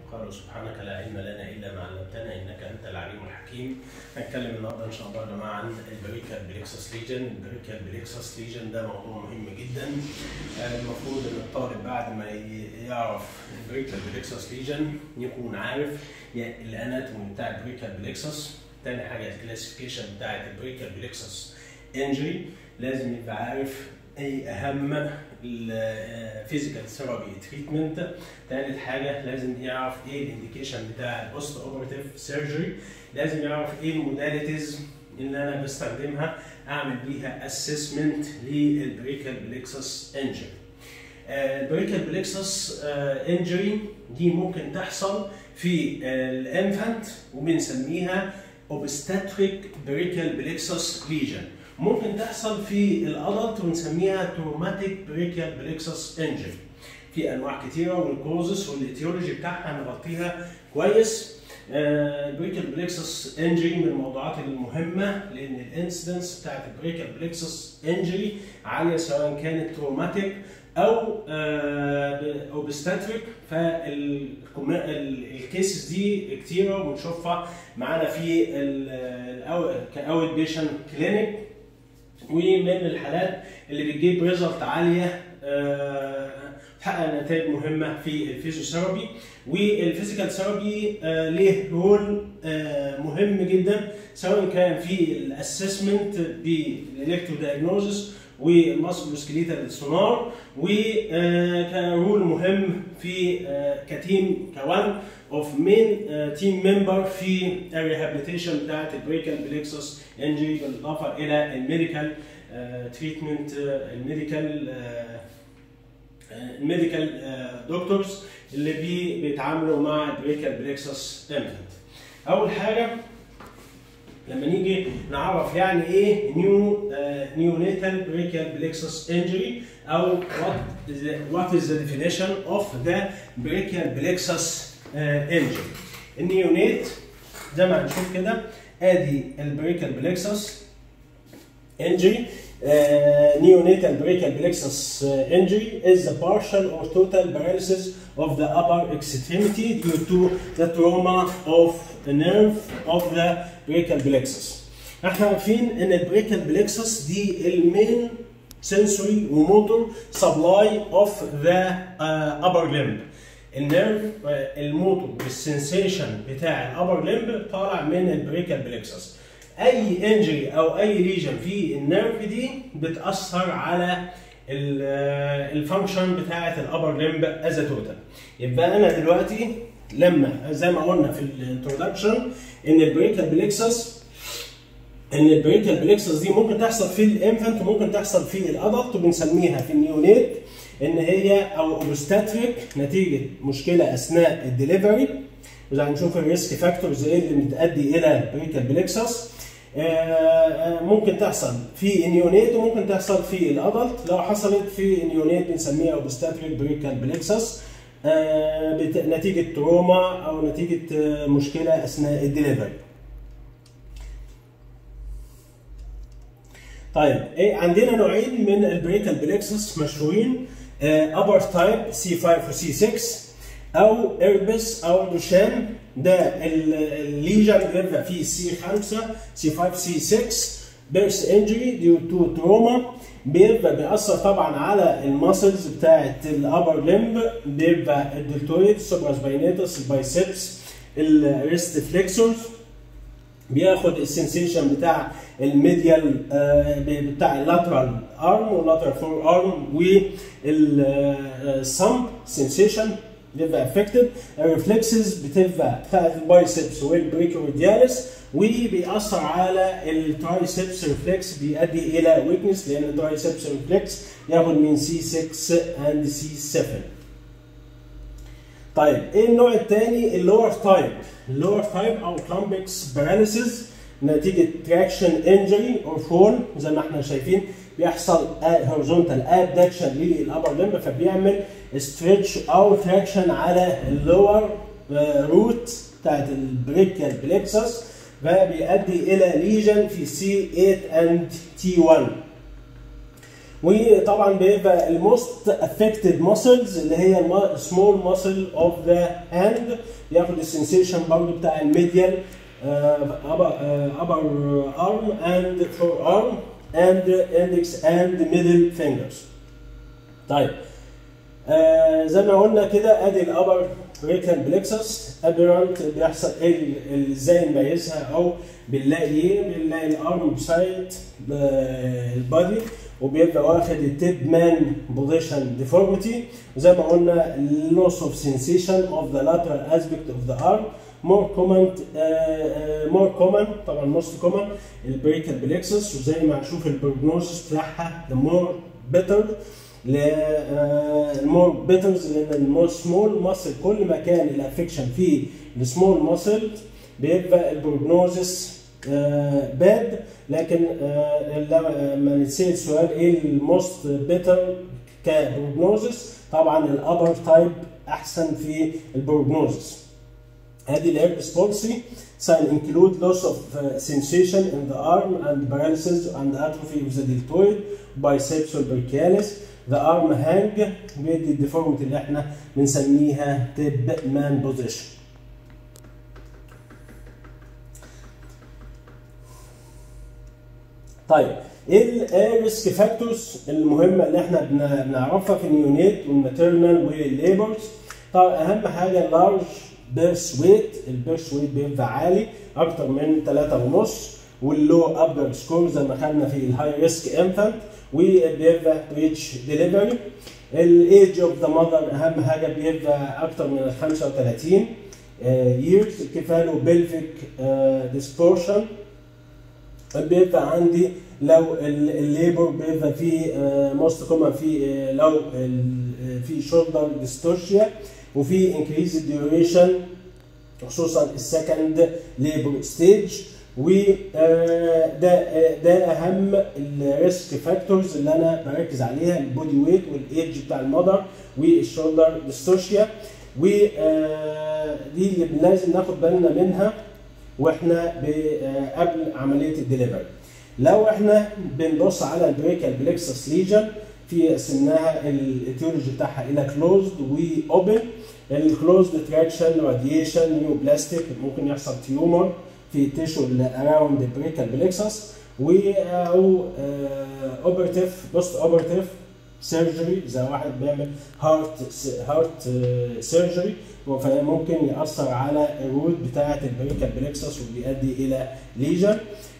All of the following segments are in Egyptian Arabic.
قالوا سبحانك لا علم لنا الا ما علمتنا انك انت العليم الحكيم هنتكلم النهارده ان شاء الله يا جماعه عن البريكال بليكسس ليجن البريكال بليكسس ليجن ده موضوع مهم جدا آه، المفروض ان الطالب بعد ما ي- يعرف البريكال بليكسس ليجن يكون عارف يعني الاناتومي بتاع البريكال بليكسس تاني حاجه الكلاسيفيكيشن بتاعت البريكال بليكسس انجري لازم يبقى عارف اي اهم الفيزيكال ثيرابي تريتمنت تالت حاجه لازم يعرف ايه الانديكيشن بتاع الاوست اوبراتيف سيرجري لازم يعرف ايه الموداليتيز اللي انا بستخدمها اعمل بيها اسسمنت للبريكال بليكسس انجري البريكال بليكسس انجري دي ممكن تحصل في الانفانت وبنسميها obstetric بريكال بليكسس ليجن ممكن تحصل في الادلت ونسميها تروماتيك بريكال بليكسس انجري في انواع كتيره والكوزس والايتيولوجي بتاعها نغطيها كويس البريكال بليكسس انجري من الموضوعات المهمه لان الانسيدنس بتاعت البريكال بليكسس انجري عاليه سواء كانت تروماتيك او اوبستاتريك فالكيسز دي كتيره وبنشوفها معانا في كاوت بيشنت كلينيك ومن الحالات اللي بتجيب ريزلت عاليه آه، تحقق نتائج مهمه في الفيزيوثيرابي والفيزيكال ثيرابي آه، ليه رول آه، مهم جدا سواء كان في الاسسمنت بالالكترو دايجنوزس والماسل سكليتال سونار وكرول مهم في آه، كتيم كوان اوف مين تيم ممبر في الريهابيليتيشن بتاعت البريكال بليكسس انجري بالاضافه الى الميديكال تريتمنت الميديكال الميديكال دكتورز اللي بي بيتعاملوا مع البريكال بليكسس انفنت اول حاجه لما نيجي نعرف يعني ايه نيو نيونيتال بريكال بليكسس انجري او what is the, what is the definition of the brachial plexus انجري النيونيت زي ما هنشوف كده ادي البريكال بليكسس انجري neonatal brachial plexus uh, injury is the partial or total paralysis of the upper extremity due to the trauma of the nerve of the brachial plexus. احنا عارفين ان البريكال بليكسس دي المين sensory وموتور supply of the uh, upper limb. النيرف الموتور والسنسيشن بتاع الابر ليمب طالع من البريكال بليكسس. اي انجري او اي ليجن في النيرف دي بتاثر على الفانكشن بتاعه الابر ليمب از توتال يبقى انا دلوقتي لما زي ما قلنا في الانترودكشن ان البريكال بليكسس ان البريكال بليكسس دي ممكن تحصل في الانفنت وممكن تحصل في الادلت وبنسميها في النيونيت ان هي او اوبستاتريك نتيجه مشكله اثناء الدليفري وزي هنشوف الريسك فاكتورز ايه اللي بتؤدي الى بريكال بليكسس ممكن تحصل في النيونيت وممكن تحصل في الادلت لو حصلت في النيونيت بنسميها اوبستاتريك بريكال بليكسس نتيجه تروما او نتيجه مشكله اثناء الدليفري طيب ايه عندنا نوعين من البريكال بليكسس مشهورين ابر تايب سي 5 وسي 6 او ايربس او دوشان ده الليجن بيبقى فيه سي 5 سي 5 سي 6 بيرس انجري ديو تو تروما بيبقى بيأثر طبعا على الماسلز بتاعت الابر ليمب بيبقى الدلتويد سوبراسباينيتس البايسبس الريست فليكسورز بياخد السنسيشن بتاع الميديال بتاع اللاترال ارم واللاترال فور ارم والسم سنسيشن بيبقى افكتد الريفلكسز بتبقى بتاعت البايسبس والبريكوردياليس وبيأثر على الترايسبس ريفلكس بيؤدي الى ويكنس لان الترايسبس ريفلكس ياخد من سي 6 اند سي 7 طيب ايه النوع الثاني اللور تايب اللور تايب او كلامبكس باراليسيس نتيجه تراكشن انجري اور فول زي ما احنا شايفين بيحصل هورزونتال ابدكشن للابر لمب فبيعمل ستريتش او تراكشن على اللور روت بتاعت البريكال بليكسس فبيؤدي الى ليجن في سي 8 اند تي 1 وطبعا بيبقى الموست افكتد ماسلز اللي هي سمول ماسل اوف ذا هاند ياخد السنسيشن برضه بتاع الميديال upper uh, upper arm and forearm and index and middle fingers. طيب آه زي ما قلنا كده ادي الابر ريكال بلكسس ابيرانت بيحصل ايه ازاي نميزها او بنلاقي ايه؟ بنلاقي الارم سايد البادي وبيبقى واخد التيب مان بوزيشن ديفورميتي وزي ما قلنا loss of sensation of the lateral aspect of the arm more common uh, uh, more common طبعا most common البريكال بلكسس وزي ما هنشوف البروجنوزس بتاعها the more better المور بيترز لان المور سمول ماسل كل ما كان الافكشن في السمول ماسل بيبقى البروجنوزس باد لكن لما نتسال سؤال ايه الموست بيتر كبروجنوزس طبعا الابر تايب احسن في البروجنوزس هذه الهيربس بولسي sign include loss of uh, sensation in the arm and paralysis and atrophy of the deltoid biceps brachialis the arm hang بيدي الديفورميتي اللي احنا بنسميها تيب مان بوزيشن طيب ايه الريسك فاكتورز المهمه اللي احنا بنعرفها في النيونيت والماتيرنال والليبرز طبعا اهم حاجه لارج بيرث ويت البيرث ويت بيبقى عالي اكتر من 3.5 واللو ابجر سكور زي ما خدنا في الهاي ريسك انفانت وبيبقى بريتش ديليفري الايج اوف ذا ماذر اهم حاجه بيبقى اكتر من 35 ييرز كفاله بلفيك ديسبورشن بيبقى عندي لو الليبر بيبقى فيه موست كومن في لو في شولدر ديستورشيا وفي انكريز الديوريشن خصوصا السكند ليبر ستيج وده ده اهم الريسك فاكتورز اللي انا بركز عليها البودي ويت والايدج بتاع المذر والشولدر ديستورشيا ودي اللي لازم ناخد بالنا منها واحنا قبل عمليه الدليفري لو احنا بنبص على البريكال بلكسس ليجن في قسمناها الايتيولوجي بتاعها الى كلوزد واوبن الكلوزد تراكشن راديشن نيو بلاستيك ممكن يحصل تيومر في التيشو اللي اراوند البريكال بلكسس و او اوبرتيف بوست اوبرتيف سيرجري زي واحد بيعمل هارت هارت سيرجري فممكن ياثر على الروت بتاعه البريكال بلكسس وبيؤدي الى ليجن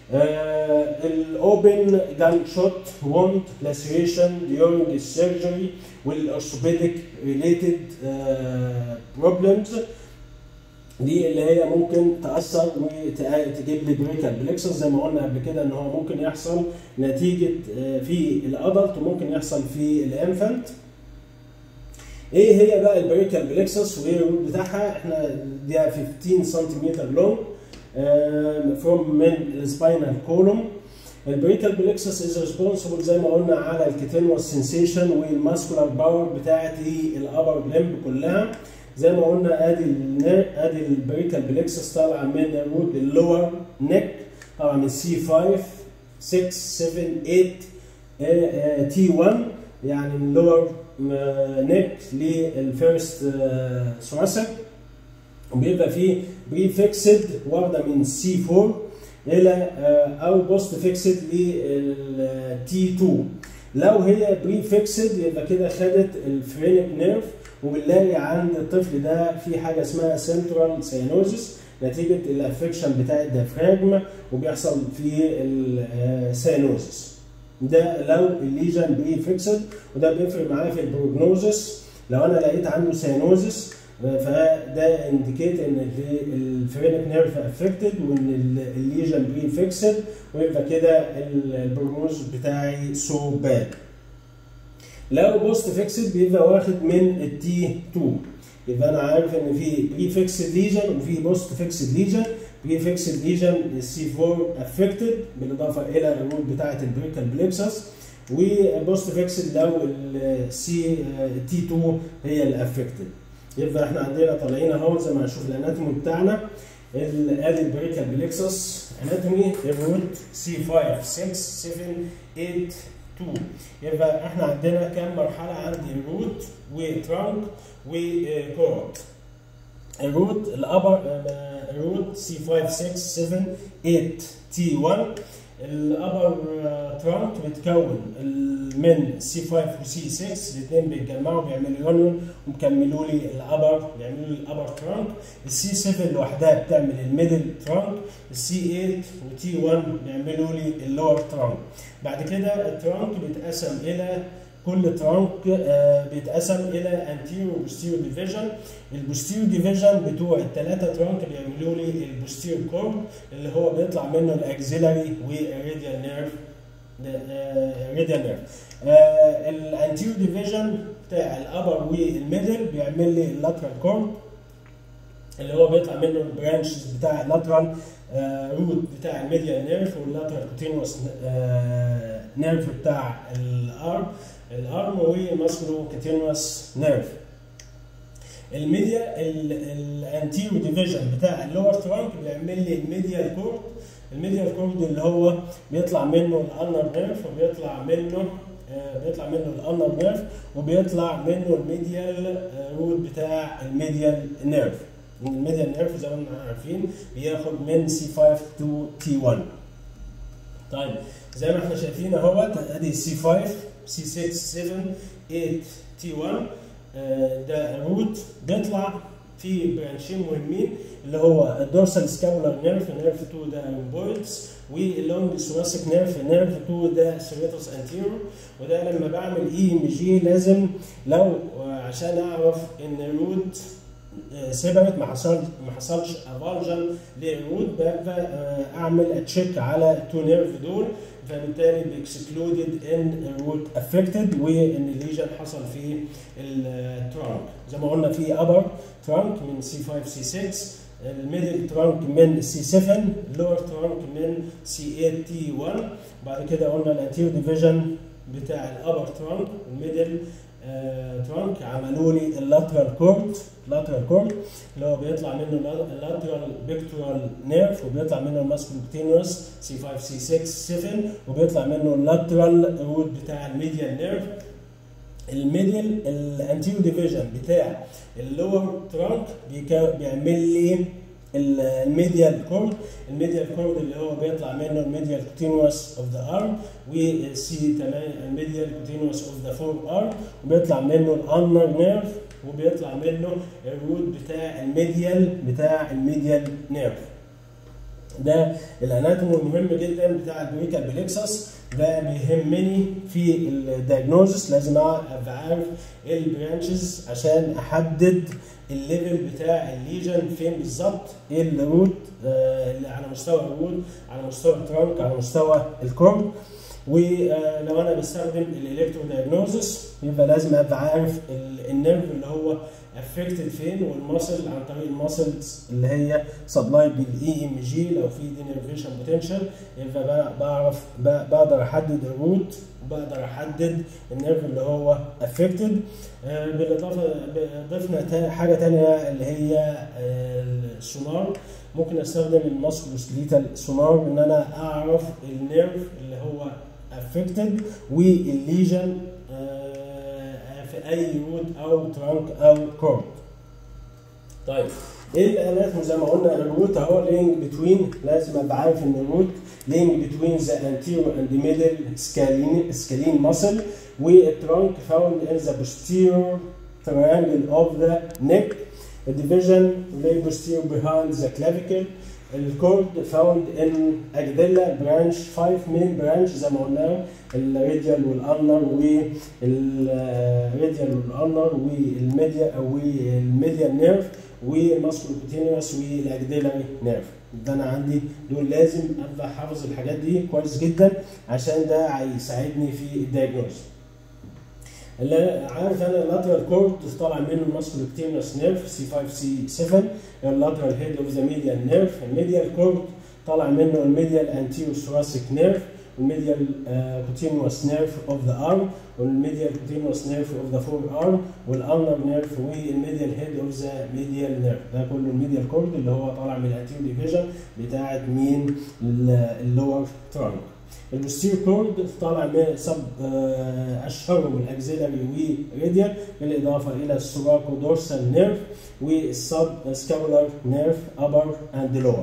الاوبن جان شوت ووند لاسيريشن during السيرجري والاورثوبيديك ريليتد بروبلمز دي اللي هي ممكن تاثر وتجيب لي بريكال بلكسس زي ما قلنا قبل كده ان هو ممكن يحصل نتيجه في الادلت وممكن يحصل في الانفنت ايه هي بقى البريكال بلكسس وايه الروت بتاعها احنا دي 15 سنتيمتر لونج فروم من السباينال كولوم البريكال بلكسس از ريسبونسبل زي ما قلنا على الكيتينوس سنسيشن والماسكولار باور بتاعت الابر لمب كلها زي ما قلنا ادي ادي البريكال بلكسس طالعه من الروت اللور نيك طبعا من سي 5 6 7 8 تي 1 يعني من اللور نيك للفيرست ثوراسيك وبيبقى فيه بري فيكسد واخده من سي 4 الى او بوست فيكسد للتي 2 لو هي بري فيكسد يبقى كده خدت الفرينك نيرف وبنلاقي عند الطفل ده في حاجه اسمها سنترال سيانوزيس نتيجه الافكشن بتاع الديافراجم وبيحصل في السيانوزيس ده لو الليجن بري فيكسد وده بيفرق معايا في البروجنوزس لو انا لقيت عنده سيانوزيس فده انديكيت ان الفرينك نيرف افكتد وان الليجن بري فيكسد ويبقى كده البروجنوز بتاعي سو باد لو بوست فيكسد بيبقى واخد من التي 2 يبقى انا عارف ان في بري فيكسد ليجن وفي بوست فيكسد ليجن بري فيكسد ليجن السي 4 افكتد بالاضافه الى الروت بتاعه البريكال بليبسس وبوست فيكسد لو السي تي 2 هي الافكتد يبقى احنا عندنا طالعين اهو زي ما هنشوف الاناتومي بتاعنا ادي البريكال بليكسس اناتومي الروت سي 5 6 7 8 2 يبقى احنا عندنا كام مرحله عندي روت وترانك وكورت الروت الابر روت سي 5 6 7 8 تي 1 الابر ترانك بيتكون من سي 5 وسي 6 الاثنين بيتجمعوا بيعملوا يونيون ومكملوا لي الابر بيعملوا لي الابر ترانك السي 7 لوحدها بتعمل الميدل ترانك السي 8 وتي 1 بيعملوا لي اللور ترانك بعد كده الترانك بيتقسم الى كل ترانك بيتقسم الى انتيرو وبوستيرو ديفيجن البوستيرو ديفيجن بتوع الثلاثه ترانك بيعملوا لي البوستيرو كورب اللي هو بيطلع منه الاكزيلاري والراديال نيرف راديال نيرف الانتيرو ديفيجن بتاع الابر والميدل بيعمل لي اللاترال كورب اللي هو بيطلع منه البرانشز بتاع اللاترال روت بتاع الميديال نيرف واللاترال كوتينوس نيرف بتاع الارم الارم وماسكولو كوتينوس نيرف الميديا الانتيرو ديفيجن بتاع اللور ترانك بيعمل لي الميديال كورد الميديال كورد اللي هو بيطلع منه الانر نيرف وبيطلع منه بيطلع منه الانر نيرف وبيطلع منه الميديال روت بتاع الميديال نيرف الميديال نيرف زي ما احنا عارفين بياخد من سي 5 تو تي 1 طيب زي ما احنا شايفين اهوت ادي سي 5 سي 6 7 8 تي 1 ده روت بيطلع في برانشين مهمين اللي هو الدورسال سكابولار نيرف نيرف 2 ده امبويدز واللونج ثوراسيك نيرف نيرف 2 ده سيريتوس انتيرو وده لما بعمل اي ام جي لازم لو عشان اعرف ان الروت سيبرت ما حصل ما حصلش افالجن للروت ببقى اعمل تشيك على التو نيرف دول فبالتالي بيكسكلودد ان الروت افكتد وان الليجن حصل في الترانك زي ما قلنا في ابر ترانك من سي 5 سي 6 الميدل ترانك من سي 7 اللور ترانك من سي 8 تي 1 بعد كده قلنا الانتيريور ديفيجن بتاع الابر ترانك الميدل ترانك عملوا لي اللاترال كورد لاترال كورد اللي هو بيطلع منه اللاترال بيكتورال نيرف وبيطلع منه الماسكولوكتينوس سي 5 سي 6 7 وبيطلع منه اللاترال روت بتاع الميديال نيرف الميديال الانتيريور ديفيجن بتاع اللور ترانك بيعمل لي الميديال كورد الميديال كورد اللي هو بيطلع منه الميديال كوتينوس اوف ذا ارم وسي 8 الميديال كوتينوس اوف ذا فور ارم وبيطلع منه الانر نيرف وبيطلع منه الروت بتاع الميديال بتاع الميديال نيرف ده الاناتومي المهم جدا بتاع البريكال بليكسس ده بيهمني في الدايجنوزس لازم ابقى عارف البرانشز عشان احدد الليفل بتاع الليجن فين بالظبط ايه الروت اللي على مستوى الروت على مستوى الترانك على مستوى الكورد ولو انا بستخدم الالكترو دايجنوزس يبقى لازم ابقى عارف النيرف اللي هو افكتد فين والماسل عن طريق الماسلز اللي هي سبلايد بالاي ام جي لو في دينرفيشن بوتنشال يبقى بعرف بقدر احدد الروت وبقدر احدد النيرف اللي هو افكتد بالاضافه ضفنا حاجه ثانيه اللي هي السونار ممكن استخدم الماسكولوسكليتال سونار ان انا اعرف النيرف اللي هو افكتد والليجن في اي روت او ترانك او كورد طيب ايه الالات زي ما قلنا الروت اهو لينج بتوين لازم ابقى عارف ان الروت لينج بتوين ذا anterior and the middle scalene scalene muscle والترانك found in the posterior triangle of the neck the division lay posterior behind the clavicle الكورد فاوند ان اجدلا برانش 5 مين برانش زي ما قلنا الراديال والانر والراديال والانر والميديا والميديا نيرف والماسكولوكوتينيوس والاجدلري نيرف ده انا عندي دول لازم ابقى حافظ الحاجات دي كويس جدا عشان ده هيساعدني في الدايجنوز اللي عارف انا اللاترال كورد طالع منه الماسكولوكتينوس نيرف سي 5 سي 7 اللاترال هيد اوف ذا ميديال نيرف الميديال كورد طالع منه الميديال انتيرو ثوراسيك نيرف والميديال كوتينوس نيرف اوف ذا ارم والميديال كوتينوس نيرف اوف ذا فور ارم والانر نيرف والميديال هيد اوف ذا ميديال نيرف ده كله الميديال كورد اللي هو طالع من الانتيرو ديفيجن بتاعت مين اللور ترانك البوستير كورد طالع من سب اشهرهم الاكزيلاري وريديال بالاضافه الى السوراكو دورسال نيرف والسب سكابولار نيرف ابر اند لور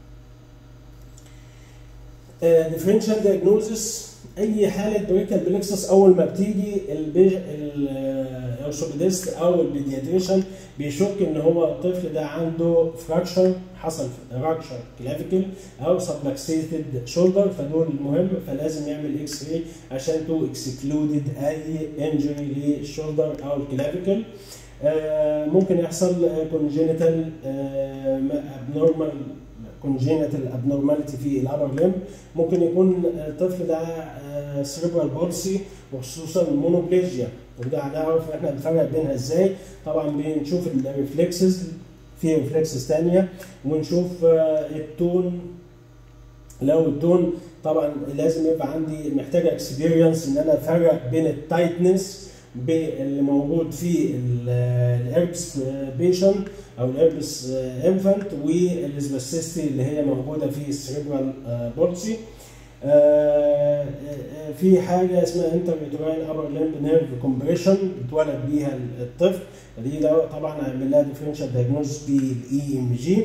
ديفرنشال دياجنوزس اي حاله بريكال بلكسس اول ما بتيجي الارثوبيدست او البيدياتريشن بيشك ان هو الطفل ده عنده فراكشر حصل فراكشر كلافيكل او سبلكسيتد شولدر فدول مهم فلازم يعمل اكس راي عشان تو اكسكلودد اي انجري للشولدر او الكلافيكل آه ممكن يحصل كونجينيتال ابنورمال كونجينيتال ابنورماليتي في الابر ليم ممكن يكون الطفل ده سيريبرال بولسي وخصوصا المونوبليجيا وده هنعرف احنا بنفرق بينها ازاي طبعا بنشوف الريفلكسز في ريفلكسز ثانيه ونشوف التون لو التون طبعا لازم يبقى عندي محتاج اكسبيرينس ان انا افرق بين التايتنس اللي موجود في الاربس بيشن او الاربس انفانت والسباسيستي اللي هي موجوده في السريبرال بولسي في حاجه اسمها انترفيتورين ابر لمب نيرف كومبريشن بيتولد بيها الطفل دي طبعا هعمل لها ديفرنشال دايجنوز بالاي ام جي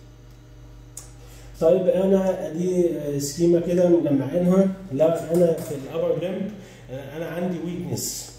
طيب انا دي سكيما كده مجمعينها لا انا في الابر لمب انا عندي ويكنس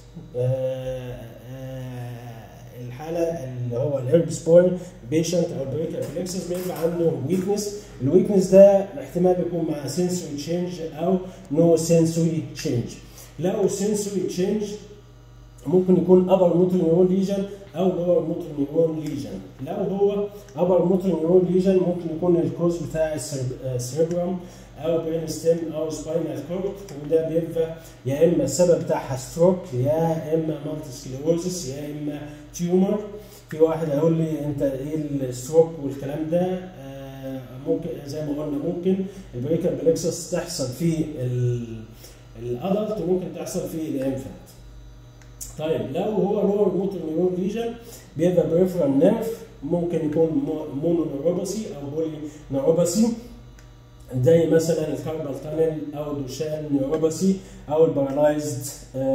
الحاله اللي هو الهيربس بوين بيشنت او بريكال فليكسس بيبقى عنده ويكنس الويكنس ده احتمال يكون مع سنسوري تشينج او نو سنسوري تشينج لو سنسوري تشينج ممكن يكون ابر موتور نيورون ليجن او لور موتور نيورون ليجن لو هو ابر موتور نيورون ليجن ممكن يكون الكوز بتاع السيربرم او برين ستيم او سباينال كورد وده بيبقى يا اما السبب بتاعها ستروك يا اما مالتي سكليروزس يا اما تيومر في واحد هيقول لي انت ايه الستروك والكلام ده آه ممكن زي ما قلنا ممكن البريكال بلكسس تحصل في الادلت وممكن تحصل في الانفانت طيب لو هو لور موتور نيورون ليجن بيبقى بريفرال نيرف ممكن يكون مونو نيوروباسي او بولي نيوروباسي زي مثلا الكاربال تانل او دوشان نيوروباسي او البارالايزد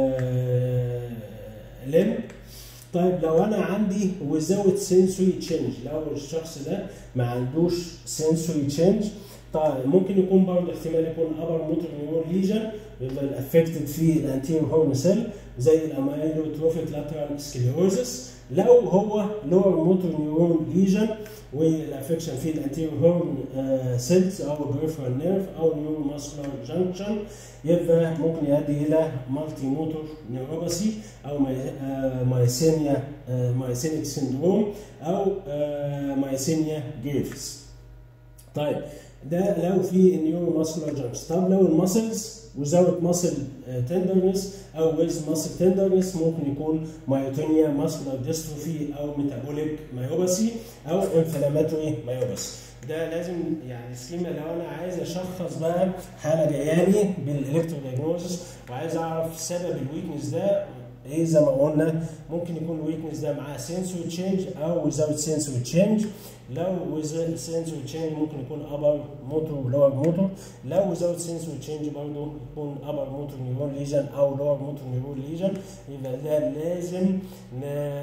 آه ليم طيب لو انا عندي without sensory change لو الشخص ده ما عندوش sensory change طيب ممكن يكون برضه احتمال يكون upper motor neuron lesion يبقى افكتد في الانتيريور هورن سيل زي الاميلوتروفيك لاترال سكليروزس لو هو لور موتور نيورون ليجن والافكشن في الانتيريور هورن سيلز او بريفرال نيرف او نيورو ماسكولار جانكشن يبقى ممكن يؤدي الى مالتي موتور نيوروباثي او مايسينيا مايسينيك سيندروم او مايسينيا جريفز طيب ده لو في النيورو ماسكولار جانكشن طب لو المسلز without muscle tenderness او with muscle tenderness ممكن يكون مايوتونيا muscular dystrophy او metabolic myopathy او inflammatory myopathy ده لازم يعني سكيما لو انا عايز اشخص بقى حاله جايه لي بالالكترو دايجنوزس وعايز اعرف سبب الويكنس ده ايه زي ما قلنا ممكن يكون الويكنس ده معاه سنسوري تشينج او without سنسوري تشينج لو with سنسوري تشينج ممكن يكون ابر موتور ولور موتور لو without سنسوري تشينج برضه يكون ابر موتور نيورون ليجن او لور موتور نيورون ليجن يبقى ده لازم ن...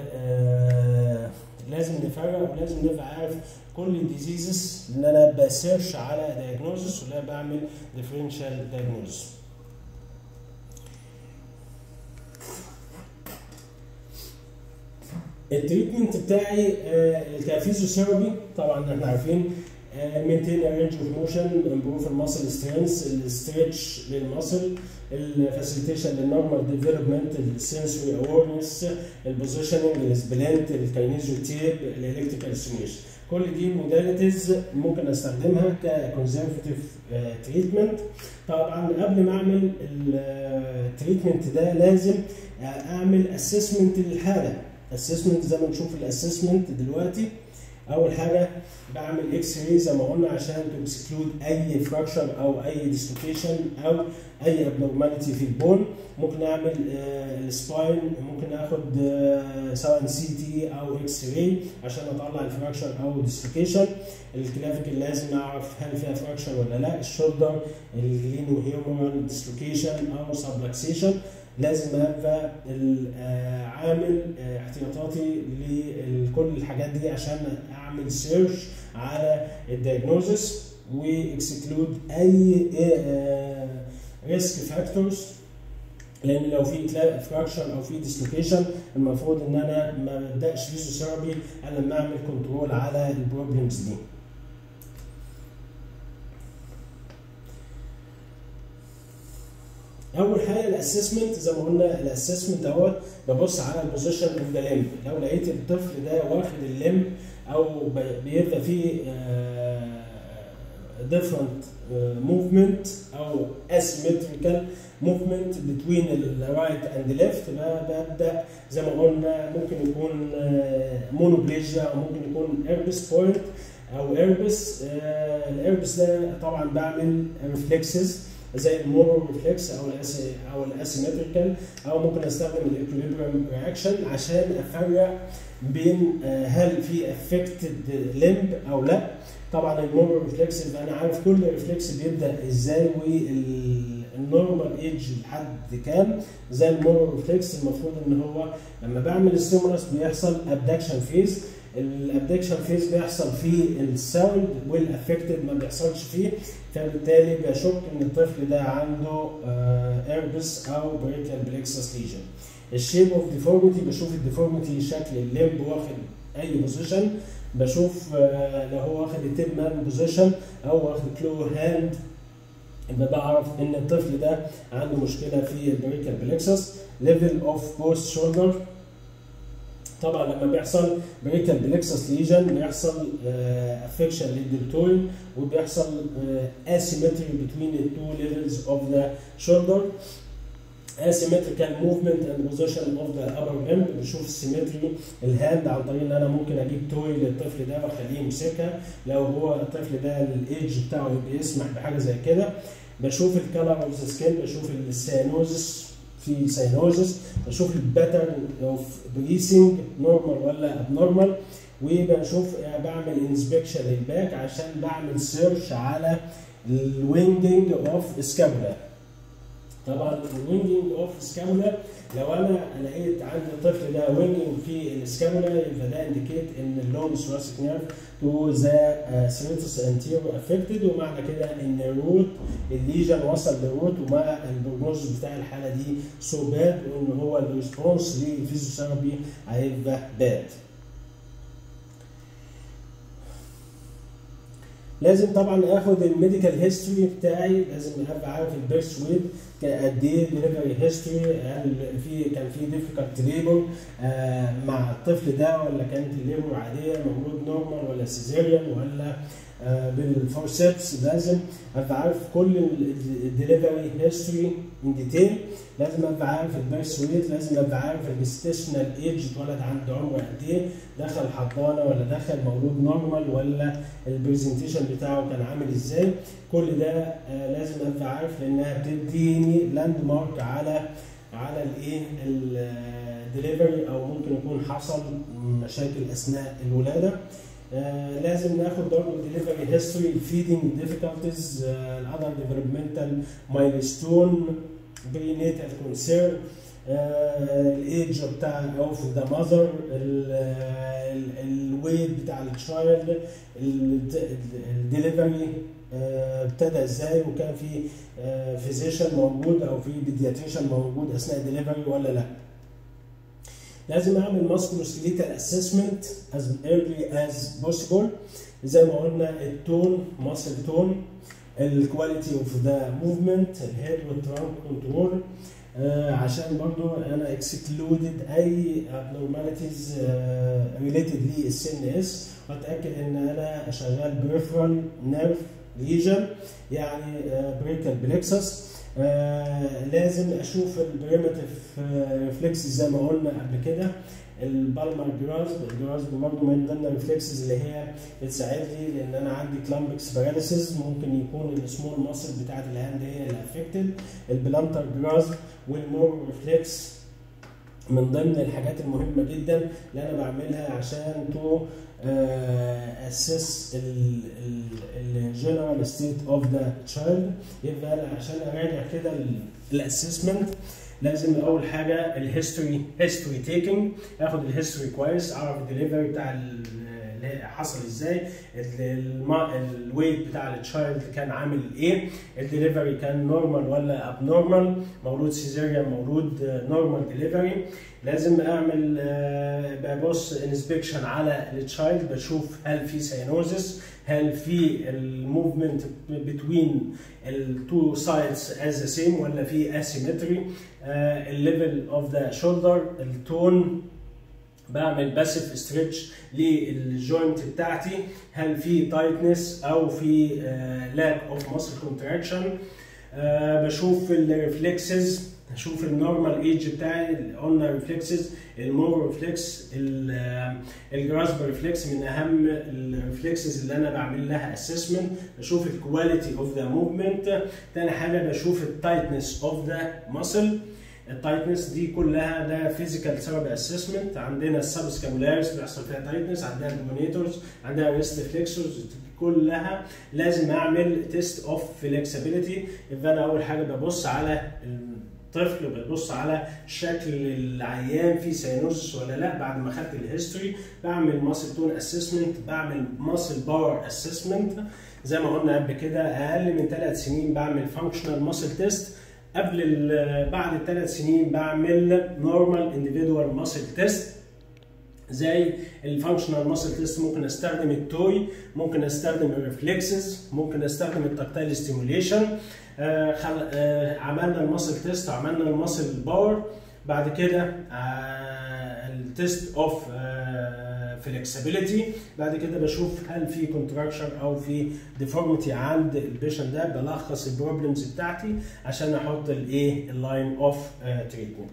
آه لازم نفرق ولازم نبقى عارف كل الديزيزز ان انا بسيرش على دايجنوزس ولا بعمل ديفرنشال دايجنوزس التريتمنت بتاعي الكافيزيوثيرابي طبعا احنا عارفين مينتين رينج اوف موشن امبروف الماسل سترينث الستريتش للماسل الفاسيليتيشن للنورمال ديفلوبمنت السنسوري اويرنس البوزيشننج السبلنت الكاينيزيو تيب الالكتريكال ستيميشن كل دي موداليتيز ممكن استخدمها ككونزرفتيف تريتمنت طبعا قبل ما اعمل التريتمنت ده لازم اعمل اسسمنت للحاله اسسمنت زي ما نشوف الاسسمنت دلوقتي اول حاجه بعمل اكس راي زي ما قلنا عشان تو اكسكلود اي فراكشر او اي ديسلوكيشن او اي ابنورماليتي في البون ممكن اعمل السباين ممكن اخد سواء سي تي او اكس راي عشان اطلع الفراكشر او ديسلوكيشن الكلافيكل لازم اعرف هل فيها فراكشر ولا لا الشولدر اللينو هيومرال ديسلوكيشن او سبلكسيشن لازم ابقى عامل احتياطاتي لكل الحاجات دي عشان اعمل سيرش على الدايجنوزس واكسكلود اي ريسك فاكتورز لان لو في فراكشر او في ديسلوكيشن المفروض ان انا ما ابداش فيزيوثيرابي الا لما اعمل كنترول على البروبلمز دي اول حاجه الاسسمنت زي ما قلنا الاسسمنت دوت ببص على البوزيشن اوف ذا ليمب لو لقيت الطفل ده واخد الليمب او بيبقى فيه different موفمنت او asymmetrical movement between الرايت اند ليفت ببدا زي ما قلنا ممكن يكون مونوبليجيا او ممكن يكون ايربس بوينت او ايربس الايربس ده طبعا بعمل ريفلكسز زي المورو ريفلكس او الأس او الاسيمتريكال او ممكن استخدم الايكوليبريم رياكشن عشان افرق بين هل في افكتد ليمب او لا طبعا المورو ريفلكس يبقى انا عارف كل ريفلكس بيبدا ازاي والنورمال ايدج لحد كام زي المورو ريفلكس المفروض ان هو لما بعمل ستيمولس بيحصل ابدكشن فيز الابدكشن فيز بيحصل فيه الساوند والافكتد ما بيحصلش فيه فبالتالي بشك ان الطفل ده عنده ايربس او بريكال بلكسس ليجن الشيب اوف ديفورميتي بشوف الديفورميتي شكل الليمب واخد اي بوزيشن بشوف لو هو واخد التيب مان بوزيشن او واخد كلو هاند يبقى بعرف ان الطفل ده عنده مشكله في البريكال بلكسس ليفل اوف بوست شولدر طبعا لما بيحصل بريكال بلكسس ليجن بيحصل افكشن للدلتوين وبيحصل asymmetry between the two levels of the shoulder asymmetrical movement and position of the upper limb بشوف السيمتري الهاند عن طريق ان انا ممكن اجيب توي للطفل ده واخليه يمسكها لو هو الطفل ده الايدج بتاعه بيسمح بحاجه زي كده بشوف الكالر اوف ذا سكين بشوف السيانوزس في ساينوزس بشوف الباترن اوف بريسنج نورمال ولا ابنورمال وبشوف بعمل انسبكشن للباك عشان بعمل سيرش على الوينجنج اوف سكابولا طبعا الوينجنج اوف سكابولا لو انا لقيت عند الطفل ده وينجنج في السكابولا يبقى ده انديكيت ان اللون ثوراسيك نيرف تو ذا سيريتوس انتيرو افكتد ومعنى كده ان الروت الليجن وصل للروت وما البروجنوز بتاع الحاله دي سو باد وان هو الريسبونس للفيزيوثيرابي هيبقى باد. لازم طبعا اخد الميديكال هيستوري بتاعي لازم ابقى عارف البيرث ويت قد ايه دليفري هيستوري هل في كان في ديفيكالت ليبر آه مع الطفل ده ولا كانت الليبر عاديه مولود نورمال ولا سيزيريان ولا آه بالفورسبس لازم ابقى عارف كل الدليفري هيستوري ان ديتيل لازم ابقى عارف البيرث ويت لازم ابقى عارف الجستيشنال ايج اتولد عند عمره قد ايه دخل حضانه ولا دخل مولود نورمال ولا البرزنتيشن بتاعه كان عامل ازاي كل ده آه لازم ابقى عارف لانها بتديني لاند مارك على على الايه الدليفري او ممكن يكون حصل مشاكل اثناء الولاده آه لازم ناخد برضه الدليفري هيستوري الفيدنج ديفيكالتيز الاذر ديفلوبمنتال مايلستون بري نيتال كونسيرن الايدج بتاع اوف ذا ماذر الويت بتاع التشايلد الدليفري ابتدى ازاي وكان في فيزيشن موجود او في بيدياتريشن موجود اثناء الدليفري ولا لا لازم اعمل ماسكولوسكليتال اسسمنت as early as possible زي ما قلنا التون ماسل تون الكواليتي اوف ذا موفمنت الهيد والترانك كنترول عشان برضو انا اكسكلودد اي abnormalities ريليتد للسن اس واتاكد ان انا شغال بريفرال نيرف ليجن يعني بريكال بلكسس آه لازم اشوف البريمتيف ريفلكس زي ما قلنا قبل كده البالمر جراسب الجراسب برضه من ضمن الريفلكسز اللي هي بتساعد لي لان انا عندي كلامبكس باراليسيس ممكن يكون السمول ماسل بتاعت الهاند هي اللي افكتد البلانتر جراسب والمور ريفلكس من ضمن الحاجات المهمه جدا اللي انا بعملها عشان تو اسس الجنرال ستيت اوف ذا تشايلد يبقى انا عشان اراجع كده الاسسمنت لازم اول حاجه الهيستوري هيستوري تيكينج اخد الهيستوري كويس اعرف الدليفري بتاع اللي حصل ازاي الويت بتاع التشايلد كان عامل ايه الدليفري كان نورمال ولا اب نورمال مولود سيزيريان مولود نورمال دليفري لازم اعمل ببص انسبكشن على التشايلد بشوف هل في سينوزس هل في الموفمنت بتوين التو سايدز از ذا سيم ولا في اسيمتري الليفل اوف ذا شولدر التون بعمل باسف ستريتش للجوينت بتاعتي هل في تايتنس او في لاك اوف ماسل كونتراكشن بشوف الريفلكسز هشوف النورمال ايج بتاعي قلنا ريفلكسز المور ريفلكس الجراسب ريفلكس من اهم الريفلكسز اللي انا بعمل لها اسسمنت بشوف الكواليتي اوف ذا موفمنت تاني حاجه بشوف التايتنس اوف ذا ماسل التايتنس دي كلها ده فيزيكال ثيرابي اسسمنت عندنا السبسكابولاريس بيحصل فيها تايتنس عندنا الدومينيتورز عندنا ريست فليكسورز كلها لازم اعمل تيست اوف فليكسبيليتي يبقى انا اول حاجه ببص على الطفل ببص على شكل العيان فيه سينوزس ولا لا بعد ما خدت الهيستوري بعمل ماسل تون اسسمنت بعمل ماسل باور اسسمنت زي ما قلنا قبل كده اقل من ثلاث سنين بعمل فانكشنال ماسل تيست قبل بعد الثلاث سنين بعمل نورمال انديفيدوال ماسل تيست زي الفانكشنال ماسل تيست ممكن استخدم التوي ممكن استخدم الريفلكسز ممكن استخدم التكتايل ستيموليشن آه خل... آه عملنا الماسل تيست عملنا الماسل باور بعد كده آه التيست اوف فلكسبيليتي بعد كده بشوف هل في كونتراكشن او في ديفورميتي عند البيشنت ده بلخص البروبلمز بتاعتي عشان احط الايه اللاين اوف تريتمنت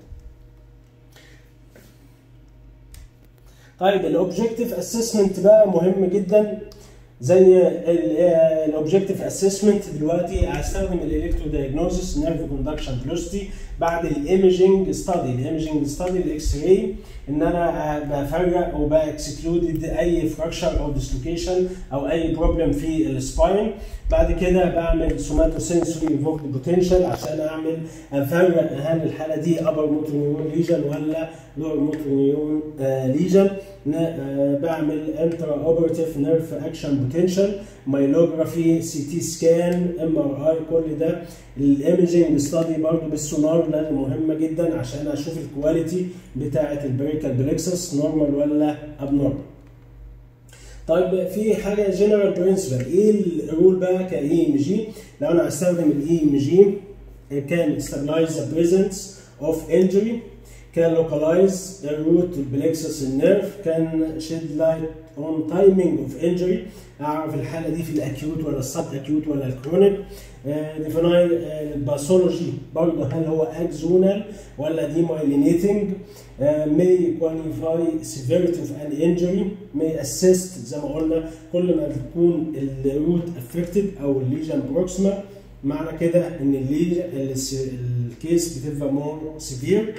طيب الاوبجكتيف اسسمنت بقى مهم جدا زي الاوبجكتيف اسسمنت دلوقتي هستخدم الالكترو دايجنوزس نيرف كوندكشن فيلوسيتي بعد الايمجنج ستادي الايمجنج ستادي الاكس راي ان انا بفرق وباكسكلود اي فراكشر او ديسلوكيشن او اي بروبلم في السباين بعد كده بعمل سوماتو سنسوري فوكد بوتنشال عشان اعمل افرق هل الحاله دي ابر موتور نيورون ليجن ولا لور موتور نيورون ليجن بعمل انترا اوبرتيف نيرف اكشن بوتنشال مايلوجرافي سي تي سكان ام ار اي كل ده الايمجنج ستادي برضه بالسونار لازم مهمه جدا عشان اشوف الكواليتي بتاعه البريكال بلكسس نورمال ولا اب نورمال طيب في حاجه جنرال برنسبل ايه الرول بقى كاي ام جي لو انا هستخدم الاي ام جي كان stabilize the presence of injury كان localize the root plexus النيرف كان shed light on timing of injury اعرف الحاله دي في الاكيوت ولا السب اكيوت ولا الكرونيك ديفاين الباثولوجي برضه هل هو اكزونال ولا ديمايلينيتنج may quantify severity of an injury may assist زي ما قلنا كل ما تكون الروت affected او الليجن بروكسما معنى كده ان الليجن الكيس بتبقى مور سيفير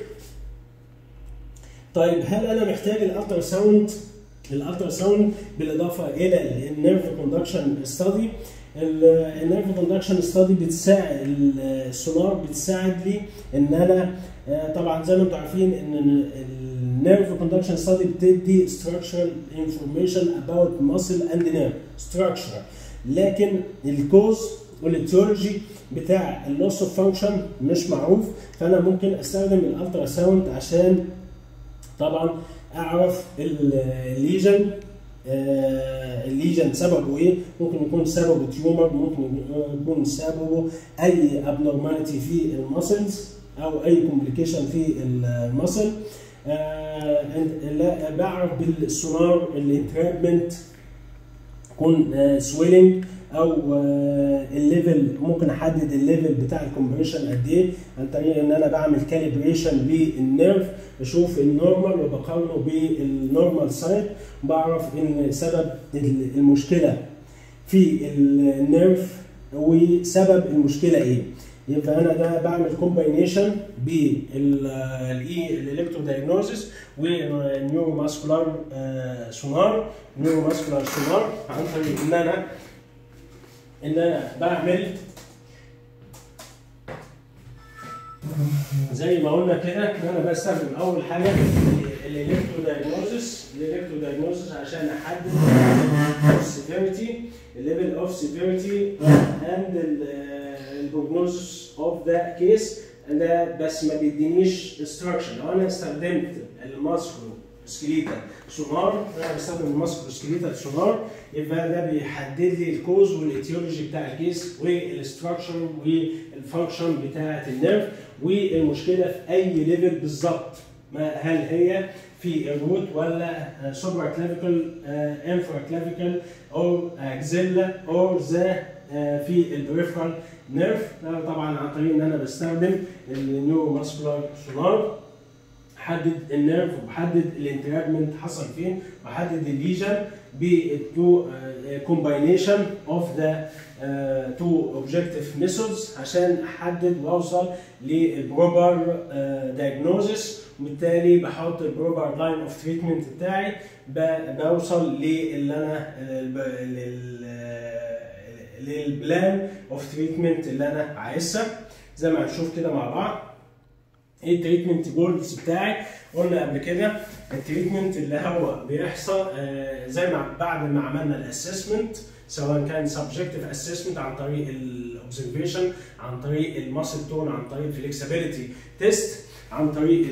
طيب هل انا محتاج الالترا ساوند الالترا ساوند بالاضافه الى النيرف كوندكشن ستادي النيرف كوندكشن ستادي بتساعد السونار بتساعد لي ان انا طبعا زي ما انتم عارفين ان النيرف كوندكشن ستادي بتدي structural information about muscle and nerve structure لكن الكوز والاتيولوجي بتاع اللوس اوف فانكشن مش معروف فانا ممكن استخدم الالترا ساوند عشان طبعا اعرف الليجن الليجن سببه ايه ممكن يكون سببه تيومر ممكن يكون سببه اي ابنورماليتي في المسلز او اي كومبليكيشن في المسل بعرف بالسونار الانترابمنت يكون سويلنج او الليفل ممكن احدد الليفل بتاع الكومبريشن قد ايه عن طريق ان انا بعمل كاليبريشن للنيرف بشوف النورمال وبقارنه بالنورمال سايد بعرف ان سبب المشكله في النيرف وسبب المشكله ايه يبقى انا ده بعمل كومباينيشن بالاي الالكترو دايجنوزس والنيورو ماسكولار سونار نيورو ماسكولار سونار عن طريق ان انا ان انا بعمل زي ما قلنا كده ان انا بستخدم اول حاجه الالكترو دايجنوزس الالكترو دايجنوزس عشان احدد السيفيريتي الليفل اوف سيفيريتي اند البروجنوزس اوف ذا كيس ده بس ما بيدينيش انستراكشن لو انا استخدمت الماسكرو سكليتال سونار انا بستخدم الماسكرو سكليتال سونار يبقى ده بيحدد لي الكوز والايتيولوجي بتاع الكيس والاستراكشر والفانكشن بتاعه النيرف والمشكله في اي ليفل بالظبط هل هي في الروت ولا سوبر كلافيكال انفرا كلافيكال او اكزيلا او ذا في البريفرال نيرف طبعا عن طريق ان انا بستخدم النيورو ماسكولار سونار بحدد النيرف وبحدد الانتراجمنت حصل فين وبحدد الليجن بالتو كومباينيشن اوف ذا تو اوبجكتيف ميثودز عشان احدد واوصل للبروبر دايجنوزس وبالتالي بحط البروبر لاين اوف تريتمنت بتاعي بوصل للي انا للبلان اوف تريتمنت اللي انا عايزها زي ما هنشوف كده مع بعض ايه التريتمنت جولز بتاعي قلنا قبل كده التريتمنت اللي هو بيحصل آه زي ما بعد ما عملنا الاسسمنت سواء كان سبجكتيف اسسمنت عن طريق الاوبزرفيشن عن طريق الماسل تون عن طريق الفليكسبيليتي تيست عن طريق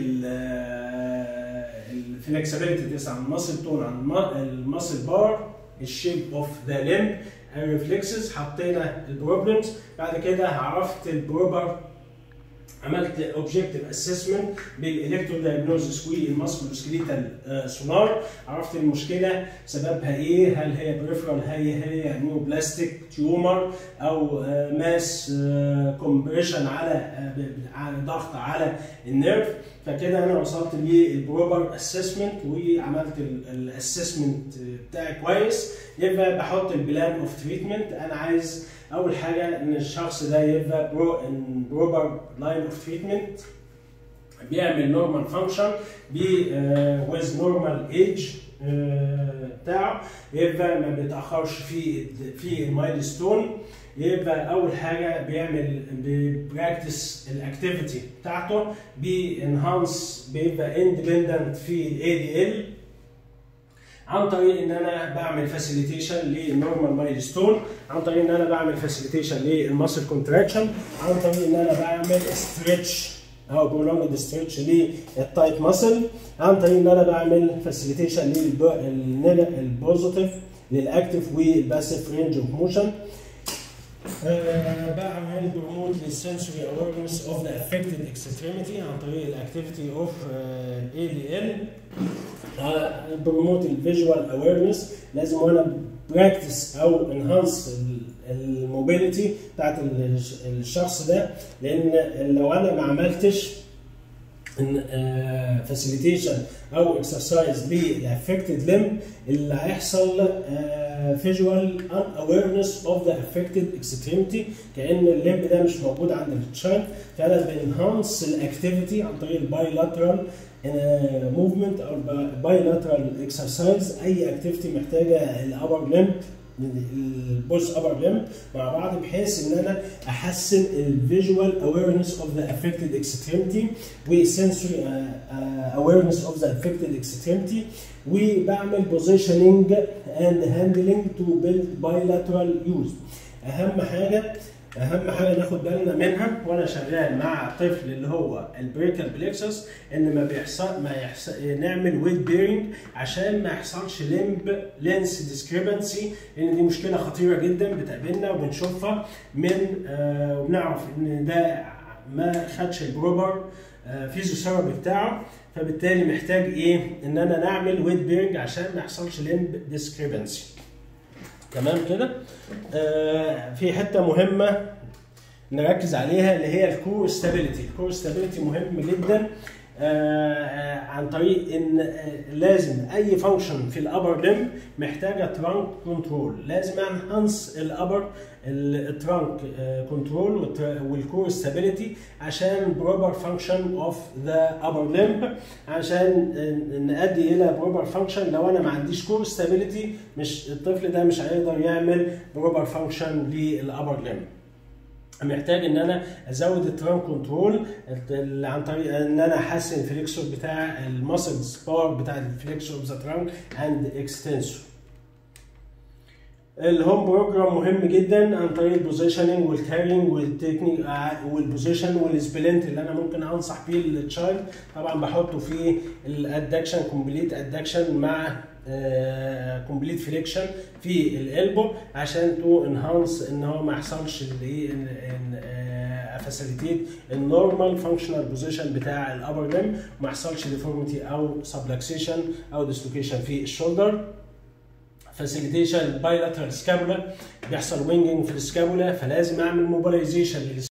الفليكسبيليتي تيست عن الماسل تون عن الماسل بار الشيب اوف ذا ليمب الريفلكسز حطينا البروبلمز بعد كده عرفت البروبر عملت اوبجكتيف اسسمنت بالالكترو دايجنوزس والماسكولو سكليتال سونار عرفت المشكله سببها ايه هل هي بريفرال هي هي نيو بلاستيك تيومر او ماس كومبريشن على على ضغط على النيرف فكده انا وصلت للبروبر اسسمنت وعملت الاسسمنت بتاعي كويس يبقى بحط البلان اوف تريتمنت انا عايز اول حاجه ان الشخص ده يبقى برو ان بروبر لاين اوف تريتمنت بيعمل نورمال فانكشن ويز نورمال ايج بتاعه يبقى ما بيتاخرش في في المايلستون يبقى اول حاجه بيعمل بيبراكتس الاكتيفيتي بتاعته بينهانس بيبقى اندبندنت في الاي دي ال عن طريق ان انا بعمل فاسيليتيشن للنورمال مايلستون عن طريق ان انا بعمل فاسيليتيشن للماسل كونتراكشن عن طريق ان انا بعمل ستريتش او برولونجد ستريتش للتايت ماسل عن طريق ان انا بعمل فاسيليتيشن للبوزيتيف للاكتف والباسيف رينج اوف موشن بعمل بروموت للسنسوري اويرنس اوف ذا افكتد اكستريميتي عن طريق الاكتيفيتي اوف اي دي ال بروموت الفيجوال اويرنس لازم وانا براكتس او انهانس الموبيليتي بتاعت الشخص ده لان لو انا ما عملتش فاسيليتيشن او اكسرسايز للافكتد ليم اللي هيحصل فيجوال ان اويرنس اوف ذا افكتد اكستريمتي كان الليمب ده مش موجود عند التشايلد فانا بنهانس الاكتيفيتي عن طريق البايلاترال موفمنت او بايلاترال اكسرسايز اي اكتيفيتي محتاجه الابر ليمب البوز ابر ليمب مع بعض بحيث ان انا احسن الفيجوال اويرنس اوف ذا افكتد اكستريمتي والسنسوري اويرنس اوف ذا افكتد اكستريمتي وبعمل بوزيشننج اند هاندلنج تو بيلد بايلاترال يوز اهم حاجه اهم حاجه ناخد بالنا منها وانا شغال مع الطفل اللي هو البريكال بليكسس ان ما بيحصل ما يحصل نعمل ويت بيرنج عشان ما يحصلش لمب لينس ديسكريبنسي لان دي مشكله خطيره جدا بتقابلنا وبنشوفها من آه وبنعرف ان ده ما خدش البروبر آه فيزيوثيرابي بتاعه فبالتالي محتاج ايه ان انا نعمل ويت بيرنج عشان ما يحصلش لمب ديسكريبنسي تمام كده آه في حته مهمه نركز عليها اللي هي الكور ستابيليتي الكور ستابيليتي مهم جدا آه عن طريق ان آه لازم اي فانكشن في الابر ليم محتاجه ترانك كنترول لازم انهانس الابر الترانك كنترول والكور ستابيليتي عشان بروبر فانكشن اوف ذا ابر ليم عشان نؤدي الى بروبر فانكشن لو انا ما عنديش كور ستابيليتي مش الطفل ده مش هيقدر يعمل بروبر فانكشن للابر ليم محتاج ان انا ازود التران كنترول عن طريق ان انا احسن الفليكسور بتاع الماسلز باور بتاع الفليكسور اوف ذا ترانك اند اكستنسور الهوم بروجرام مهم جدا عن طريق البوزيشننج والكارينج والتكنيك والبوزيشن والسبلنت اللي انا ممكن انصح بيه التشايلد طبعا بحطه في الادكشن كومبليت ادكشن مع كومبليت فليكشن في الالبو عشان تو انهانس ان هو ما يحصلش فاسيليتيت النورمال فانكشنال بوزيشن بتاع الابر ليم وما يحصلش ديفورميتي او سبلكسيشن او ديسلوكيشن في الشولدر فاسيليتيشن بايلاترال سكابولا بيحصل وينجنج في السكابولا فلازم اعمل موبيلايزيشن